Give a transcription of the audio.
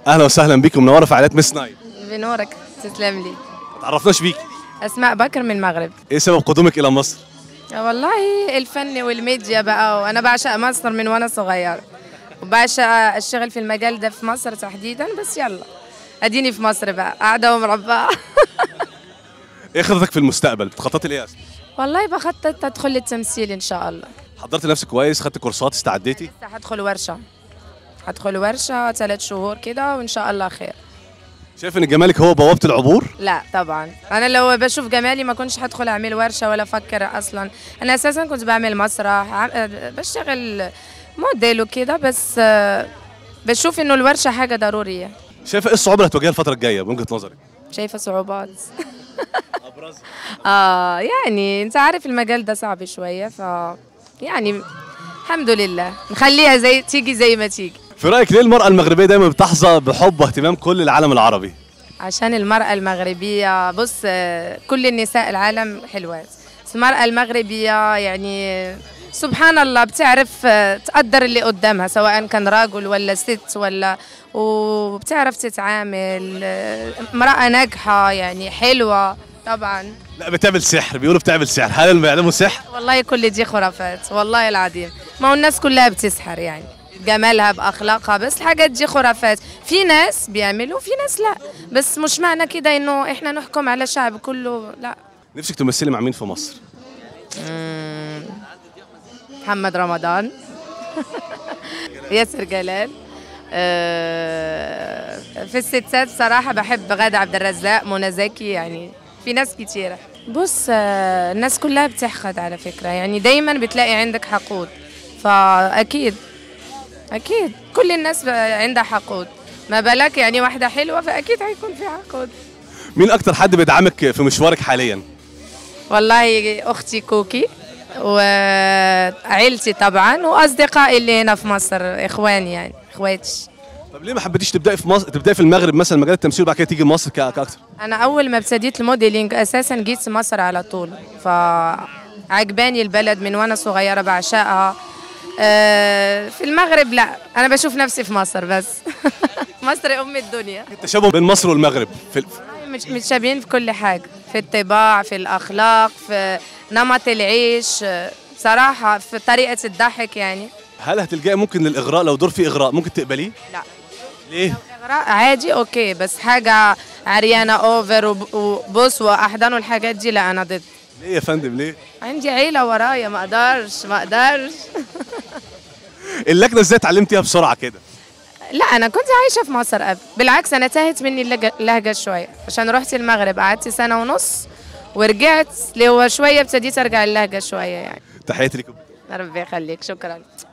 اهلا وسهلا بيكم منوره فعاليات مس نايل بنورك تسلم لي ما تعرفناش بيكي اسماء بكر من المغرب ايه سبب قدومك الى مصر والله الفن والميديا بقى وانا بعشق مصر من وانا صغير وبعشق اشتغل في المجال ده في مصر تحديدا بس يلا اديني في مصر بقى قاعده ومربعه ايه خطتك في المستقبل بتخططي لايه اصلا والله بخطط ادخل للتمثيل ان شاء الله حضرتي نفسك كويس خدتي كورسات استعديتي لسه هدخل ورشه هدخل ورشه ثلاث شهور كده وان شاء الله خير شايف ان جمالك هو بوابه العبور لا طبعا انا لو بشوف جمالي ما كنتش هدخل اعمل ورشه ولا افكر اصلا انا اساسا كنت بعمل مسرح عم- بشتغل موديل وكده بس آه، بشوف انه الورشه حاجه ضروريه شايفه ايه الصعوبه اللي هتواجهها الفتره الجايه بوجهه نظرك شايفه صعوبات اه يعني انت عارف المجال ده صعب شويه ف يعني الحمد لله نخليها زي تيجي زي ما تيجي في رايك ليه المراه المغربيه دايما بتحظى بحب واهتمام كل العالم العربي عشان المرأة المغربية بص آه، كل النساء العالم حلوات بس المرأة المغربية يعني سبحان الله بتعرف آه، تقدر اللي قدامها سواء كان راجل ولا ست ولا وبتعرف تتعامل آه، امرأة ناجحة يعني حلوة طبعا لا بتعمل سحر بيقولوا بتعمل سحر هل اللي بيعلموا سحر والله كل دي خرافات والله العظيم ما هو الناس كلها بتسحر يعني جمالها باخلاقها بس الحاجات دي خرافات في ناس بيعملوا في ناس لا بس مش معنى كده انه احنا نحكم على الشعب كله لا نفسك تمثلي مع مين في مصر محمد رمضان ياسر جلال آه، في الستات صراحة بحب غادة عبد الرزاق منى زكي يعني في ناس كتيرة بص آه، الناس كلها بتحقد على فكرة يعني دايما بتلاقي عندك حقود فأكيد أكيد كل الناس بقى عندها حقود ما بالك يعني واحدة حلوة فأكيد هيكون في حقود مين اكتر حد بيدعمك في مشوارك حاليا والله اختي كوكي وعيلتي طبعا واصدقائي اللي هنا في مصر اخواني يعني اخواتي طب ليه ما حبيتيش تبداي في مصر تبداي في المغرب مثلا مجال التمثيل وبعد كده تيجي مصر كا- كاكتر انا اول ما ابتديت الموديلينج اساسا جيت مصر على طول فعجباني البلد من وانا صغيره بعشقها آه، في المغرب لا انا بشوف نفسي في مصر بس مصر ام الدنيا التشابه بين مصر والمغرب في ال- مش- متشابهين في كل حاجه في الطباع في الاخلاق في نمط العيش آه، بصراحه في طريقه الضحك يعني هل هتلجئي ممكن للاغراء لو دور فيه اغراء ممكن تقبليه لا ليه إغراء عادي اوكي بس حاجه عريانه اوفر وب- وبص واحضان والحاجات دي لا انا ضد ليه يا فندم ليه عندي عيله ورايا ما اقدرش ما اقدرش اللكنه ازاي اتعلمتيها بسرعه كده لا انا كنت عايشه في مصر قبل بالعكس انا تاهت مني اللهجه اللهجة شويه عشان رحت المغرب قعدت سنه ونص ورجعت اللي هو شويه ابتديت ارجع اللهجه شويه يعني تحياتي لكم ربي يخليك شكرا